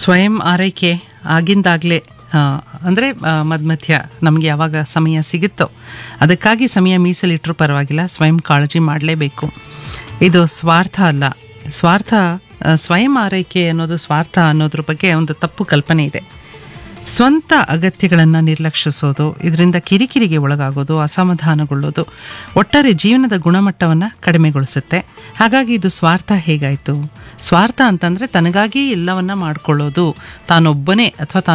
ಸ್ವಯಂ ಆರೈಕೆ ಆಗಿಂದಾಗಲೇ ಅಂದರೆ ಮಧ್ಯ ನಮಗೆ ಯಾವಾಗ ಸಮಯ ಸಿಗುತ್ತೋ ಅದಕ್ಕಾಗಿ ಸಮಯ ಮೀಸಲಿಟ್ಟರೂ ಪರವಾಗಿಲ್ಲ ಸ್ವಯಂ ಕಾಳಜಿ ಮಾಡಲೇಬೇಕು ಇದು ಸ್ವಾರ್ಥ ಅಲ್ಲ ಸ್ವಾರ್ಥ ಆ, ಸ್ವಯಂ ಆರೈಕೆ ಅನ್ನೋದು ಸ್ವಾರ್ಥ ಅನ್ನೋದ್ರ ಬಗ್ಗೆ ಒಂದು ತಪ್ಪು ಕಲ್ಪನೆ ಇದೆ ಸ್ವಂತ ಅಗತ್ಯಗಳನ್ನು ನಿರ್ಲಕ್ಷಿಸೋದು ಇದರಿಂದ ಕಿರಿಕಿರಿಗೆ ಒಳಗಾಗೋದು ಅಸಮಾಧಾನಗೊಳ್ಳೋದು ಒಟ್ಟಾರೆ ಜೀವನದ ಗುಣಮಟ್ಟವನ್ನು ಕಡಿಮೆಗೊಳಿಸುತ್ತೆ ಹಾಗಾಗಿ ಇದು ಸ್ವಾರ್ಥ ಹೇಗಾಯಿತು ಸ್ವಾರ್ಥ ಅಂತಂದರೆ ತನಗಾಗಿ ಎಲ್ಲವನ್ನ ಮಾಡ್ಕೊಳ್ಳೋದು ತಾನೊಬ್ಬನೇ ಅಥವಾ ತಾನು